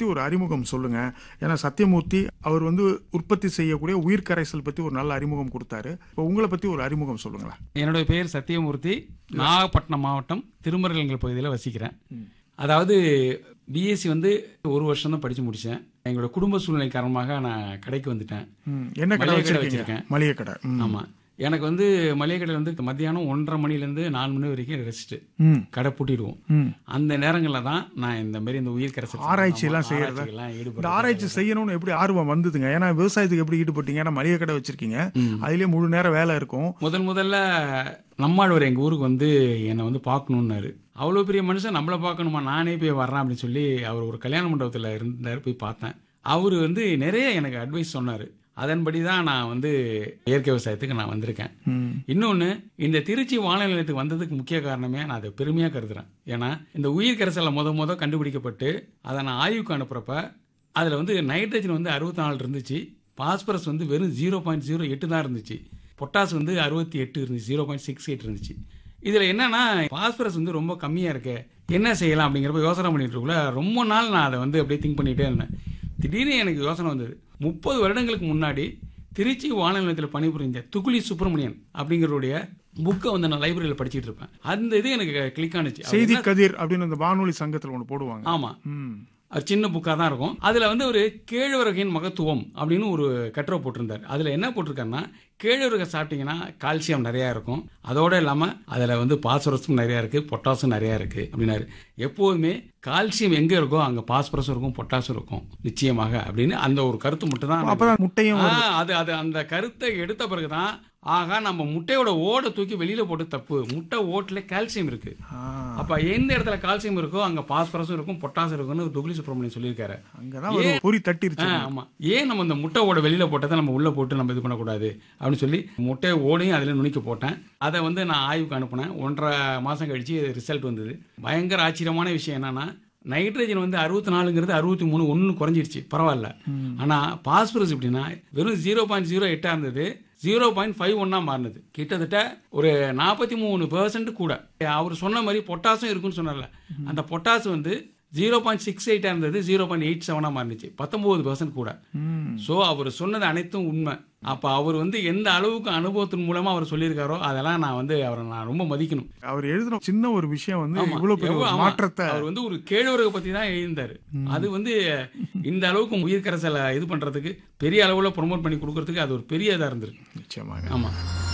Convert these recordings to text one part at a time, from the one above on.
பத்தி ஒரு அறிமுகம் சொல்லுங்க ஏன்னா சத்தியமூர்த்தி அவர் வந்து உற்பத்தி செய்யக்கூடிய உயிர் கரைசல் பத்தி ஒரு நல்ல அறிமுகம் கொடுத்தாரு இப்போ உங்களை பத்தி ஒரு அறிமுகம் சொல்லுங்களேன் என்னுடைய பெயர் சத்தியமூர்த்தி நாகப்பட்டினம் மாவட்டம் திருமருகல் பகுதியில் வசிக்கிறேன் அதாவது பிஎஸ்சி வந்து ஒரு வருஷம் தான் படித்து முடித்தேன் எங்களோட குடும்ப சூழ்நிலை காரணமாக நான் கடைக்கு வந்துட்டேன் ம், என்ன கடை மளிகை கடை வச்சிருக்கீங்க வச்சிருக்கேன். மளிகை கடை ம். ஆமாம் எனக்கு வந்து மளிகை கடையில் வந்து மத்தியானம் ஒன்றரை மணிலேருந்து நாலு மணி வரைக்கும் ரெஸ்ட்டு ம் கடை பூட்டிடுவோம் ம் அந்த நேரங்களில் தான் நான் இந்த மாதிரி இந்த உயிர் கரைசல் ஆராய்ச்சி எல்லாம் செய்யறதா? ஆராய்ச்சியெல்லாம் இந்த ஈடுபடுறேன் ஆராய்ச்சி செய்யணும்னு எப்படி ஆர்வம் வந்ததுங்க ஏன்னா விவசாயத்துக்கு எப்படி ஈடுபட்டீங்க ஏன்னா மளிகை கடை வச்சிருக்கீங்க அதுலயே முழு நேரம் வேலை இருக்கும் முதல் முதல்ல நம்மாழ்வார் எங்கள் ஊருக்கு வந்து என்னை வந்து பார்க்கணுன்னாரு அவ்வளோ பெரிய மனுஷன் நம்மளை பார்க்கணுமா நானே போய் வர்றேன் அப்படின்னு சொல்லி அவர் ஒரு கல்யாண மண்டபத்தில் இருந்தார் போய் பார்த்தேன் அவர் வந்து நிறைய எனக்கு அட்வைஸ் சொன்னார் அதன்படி தான் நான் வந்து இயற்கை விவசாயத்துக்கு நான் வந்திருக்கேன் ம். இன்னொன்று இந்த திருச்சி வானிலை நிலையத்துக்கு வந்ததுக்கு முக்கிய காரணமே நான் அதை பெருமையாக கருதுறேன் ஏன்னா இந்த உயிர் கரைசலை முத முத கண்டுபிடிக்கப்பட்டு அதை நான் ஆய்வுக்கு அனுப்புகிறப்ப அதில் வந்து நைட்ரஜன் வந்து அறுபத்தி நாலு இருந்துச்சு பாஸ்பரஸ் வந்து வெறும் ஜீரோ பாயிண்ட் ஜீரோ எட்டு தான் இருந்துச்சு பொட்டாஸ் வந்து அறுபத்தி எட்டு இருந்துச்சு ஜீரோ பாயிண்ட் சிக்ஸ் எயிட் இருந்துச்சு இதில் என்னன்னா பாஸ்பரஸ் வந்து ரொம்ப கம்மியாக இருக்கு என்ன செய்யலாம் அப்படிங்கிறப்ப யோசனை பண்ணிட்டு இருக்கல ரொம்ப நாள் நான் அதை வந்து அப்படியே திங்க் பண்ணிகிட்டே இருந்தேன் திடீர்னு எனக்கு யோசனை வந்தது முப்பது வருடங்களுக்கு முன்னாடி திருச்சி வானொலி நிலையத்தில் பணிபுரிஞ்ச துகுலி சுப்பிரமணியன் அப்படிங்கிறவருடைய புக்கை வந்து நான் லைப்ரரியில் படிச்சிட்டு இருப்பேன் அந்த இது எனக்கு கிளிக் ஆனுச்சு அவர் செய்தி என்ன- கதிர் அப்படின்னு அந்த வானொலி சங்கத்துல ஒன்று போடுவாங்க ஆமா ம் அது சின்ன புக்காக தான் இருக்கும் அதில் வந்து ஒரு கேழ்வரகின் மகத்துவம் அப்படின்னு ஒரு கட்டுரை போட்டிருந்தார் அதில் என்ன போட்டிருக்காருன்னா கேழ்வரகை சாப்பிட்டீங்கன்னா கால்சியம் நிறையா இருக்கும் அதோட இல்லாமல் அதில் வந்து பாஸ்பரஸும் நிறையா இருக்குது பொட்டாசும் நிறையா இருக்குது அப்படின்னாரு எப்போதுமே கால்சியம் எங்கே இருக்கோ அங்கே பாஸ்பரஸும் இருக்கும் பொட்டாசும் இருக்கும் நிச்சயமாக அப்படின்னு அந்த ஒரு கருத்து மட்டும் தான் அப்பதான் முட்டையும் ஆ, அது அது அந்த கருத்தை எடுத்த பிறகுதான் ஆகா நம்ம முட்டையோட ஓடை தூக்கி வெளியில போட்டு தப்பு முட்டை ஓட்டுல கால்சியம் இருக்கு ஆ, அப்ப எந்த இடத்துல கால்சியம் இருக்கோ அங்க பாஸ்பரஸும் இருக்கும் பொட்டாசும் இருக்கும்னு துகுலி சுப்பிரமணியன் சொல்லியிருக்காரு அங்கதான் ஒரு பொறி தட்டிருச்சு ஆ, ஆமா ஏன் நம்ம இந்த முட்டை ஓட வெளியில போட்டதை நம்ம உள்ள போட்டு நம்ம இது பண்ணக்கூடாது அப்படின்னு சொல்லி முட்டை ஓடையும் அதுல நுனிக்க போட்டேன் அதை வந்து நான் ஆய்வுக்கு அனுப்புனேன் ஒன்றரை மாசம் கழிச்சு ரிசல்ட் வந்தது பயங்கர ஆச்சரியமான விஷயம் என்னன்னா நைட்ரஜன் வந்து அறுபத்தி நாலுங்கிறது அறுபத்தி மூணு ஒன்று குறைஞ்சிருச்சு பரவாயில்ல ஆனா பாஸ்பரஸ் எப்படின்னா வெறும் ஜீரோ பாயிண்ட் ஜீரோ எட்டா இருந்தது ஜீரோ பாயிண்ட் ஃபைவ் ஒன்னா மாறினது கிட்டத்தட்ட ஒரு நாற்பத்தி மூணு பெர்சன்ட் கூட அவர் சொன்ன மாதிரி பொட்டாசும் இருக்குன்னு சொன்னார்ல அந்த பொட்டாசு வந்து ஜீரோ பாயிண்ட் சிக்ஸ் எயிட்டா இருந்தது ஜீரோ பாயிண்ட் எயிட் செவனா மாறினுச்சு பத்தொன்பது பெர்சன்ட் கூட ம். ஸோ அவர் சொன்னது அனைத்தும் உண்மை அப்போ அவர் வந்து எந்த அளவுக்கு அனுபவத்தின் மூலமா அவர் சொல்லியிருக்காரோ அதெல்லாம் நான் வந்து அவரை நான் ரொம்ப மதிக்கணும் அவர் எழுதின சின்ன ஒரு விஷயம் வந்து ஆமா. இவ்வளவு பெரிய எவ்வளவு- ஒரு ஆமா. மாற்றத்தை அவர் வந்து ஒரு கேழ்வரகு பத்தி தான் எழுதியிருந்தாரு அது வந்து இந்த அளவுக்கு உயிர் கரைசலை இது பண்றதுக்கு பெரிய அளவுல ப்ரொமோட் பண்ணி கொடுக்கறதுக்கு அது ஒரு பெரிய இதா இருந்திருக்கு நிச்சயமாக ஆமா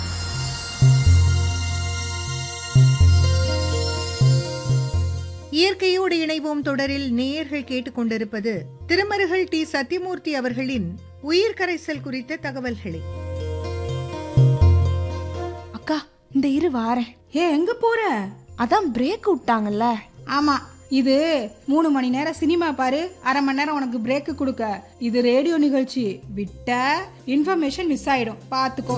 இயற்கையோடு இணைவோம் தொடரில் நேயர்கள் கேட்டுக்கொண்டிருப்பது திருமருகல் டி சத்யமூர்த்தி அவர்களின் உயிர் கரைசல் குறித்த தகவல்களை அக்கா இந்த இரு வாரேன் ஏ எங்க போற அதான் பிரேக் விட்டாங்கல்ல ஆமா இது மூணு மணி நேரம் சினிமா பாரு அரை மணி நேரம் உனக்கு பிரேக் கொடுக்க இது ரேடியோ நிகழ்ச்சி விட்ட இன்ஃபர்மேஷன் மிஸ் ஆயிடும் பாத்துக்கோ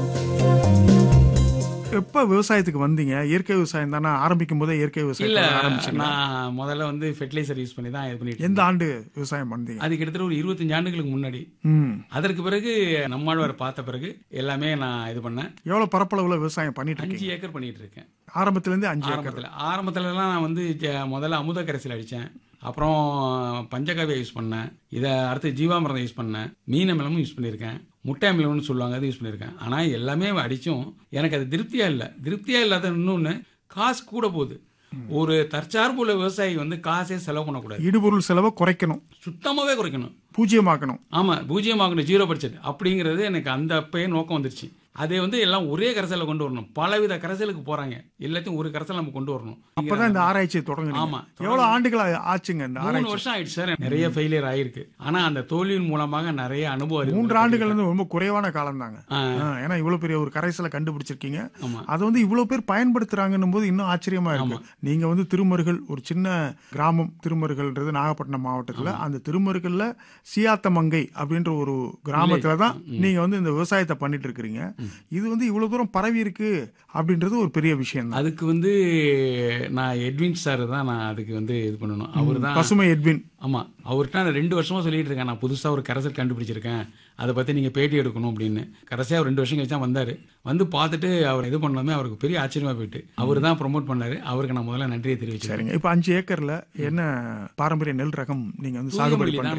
எப்ப விவசாயத்துக்கு வந்தீங்க இயற்கை விவசாயம் தானே ஆரம்பிக்கும் போதே இயற்கை இல்ல விவசாயம் ஆரம்பிச்சீங்க நான் முதல்ல வந்து ஃபெர்டிலைசர் யூஸ் பண்ணி தான் இது பண்ணிட்டு எந்த ஆண்டு விவசாயம் பண்ணீங்க அது கிட்டத்தட்ட ஒரு இருபத்தஞ்சு ஆண்டுகளுக்கு முன்னாடி ம் அதற்கு பிறகு நம்மாழ்வார் பார்த்த பிறகு எல்லாமே நான் இது பண்ணேன் எவ்வளவு பரப்பளவுல விவசாயம் பண்ணிட்டு அஞ்சு இருக்கீங்க ஏக்கர் பண்ணிட்டு இருக்கேன் ஆரம்பத்துல இருந்து அஞ்சு ஏக்கர் ஆரம்பத்தில் ஆரம்பத்துலலாம் நான் வந்து ஜ- முதல்ல அமுத கரைசல் அடித்தேன் அப்புறம் பஞ்சகாவியா யூஸ் பண்ணேன் இதை அடுத்து ஜீவாமிரதம் யூஸ் பண்ணேன் மீன் அமிலமும் யூஸ் பண்ணியிருக்கேன் முட்டை அமிலம்னு சொல்லுவாங்க அது யூஸ் பண்ணியிருக்கேன் ஆனால் எல்லாமே அடித்தும் எனக்கு அது திருப்தியாக இல்லை திருப்தியாக இல்லாத இன்னொன்று காசு கூட போகுது ஒரு தற்சார்புள்ள விவசாயி வந்து காசே செலவு பண்ணக்கூடாது இடுபொருள் செலவை குறைக்கணும் சுத்தமாகவே குறைக்கணும் பூஜ்ஜியமாக்கணும் ஆமாம் பூஜ்ஜியமாகணும் ஜீரோ பட்ஜெட் அப்படிங்கிறது எனக்கு அந்த அப்பயே நோக்கம் வந்துருச்சு அதே வந்து எல்லாம் ஒரே கரைசலில் கொண்டு வரணும் பலவித கரைசலுக்கு போகிறாங்க எல்லாத்தையும் ஒரு கரைசல் நம்ம கொண்டு வரணும் அப்பதான் இந்த ஆராய்ச்சியை தொடங்குனீங்க ஆமா. எவ்வளவு ஆண்டுகள் ஆ- ஆச்சுங்க இந்த மூணு ஆராய்ச்சி வருஷம் ஆயிடுச்சு சார் நிறைய ஃபெயிலியர் ஆயிருக்கு ஆனா அந்த தோல்வியின் மூலமாக நிறைய அனுபவம் அறிவு மூன்று ஆண்டுகள் வந்து ரொம்ப குறைவான காலம் தாங்க ஆ. ஏன்னா இவ்வளவு பெரிய ஒரு கரைசலை கண்டுபிடிச்சிருக்கீங்க ஆமா. அதை வந்து இவ்வளவு பேர் பயன்படுத்துறாங்கன்னும் போது இன்னும் ஆச்சரியமா இருக்கு நீங்க வந்து திருமருகல் ஒரு சின்ன கிராமம் திருமருகல்ன்றது நாகப்பட்டினம் மாவட்டத்துல அந்த திருமருகல்ல சியாத்தமங்கை அப்படின்ற ஒரு கிராமத்துல தான் நீங்க வந்து இந்த விவசாயத்தை பண்ணிட்டு இருக்கிறீங்க இது வந்து இவ்வளவு தூரம் பரவி இருக்கு அப்படின்றது ஒரு பெரிய விஷயம் தான் அதுக்கு வந்து நான் எட்வின் சார் தான் நான் அதுக்கு வந்து இது பண்ணணும் அவர் தான் பசுமை எட்வின் ஆமா அவர்கிட்ட நான் ரெண்டு வருஷமா சொல்லிட்டு இருக்கேன் நான் புதுசா ஒரு கரைசல் கண்டுபிடிச்சிருக்கேன் அதை பத்தி நீங்க பேட்டி எடுக்கணும் அப்படின்னு கடைசியா ஒரு ரெண்டு வருஷம் கழிச்சு தான் வந்தாரு வந்து பார்த்துட்டு அவர் இது பண்ணாமே அவருக்கு பெரிய ஆச்சரியமா போயிட்டு அவர் தான் ப்ரொமோட் பண்ணாரு அவருக்கு நான் முதல்ல நன்றியை தெரிவிச்சேன் சரிங்க இப்ப அஞ்சு ஏக்கர்ல என்ன பாரம்பரிய நெல் ரகம் நீங்க வந்து தூய சாகுபடி மல்லி தான் பண்றீங்க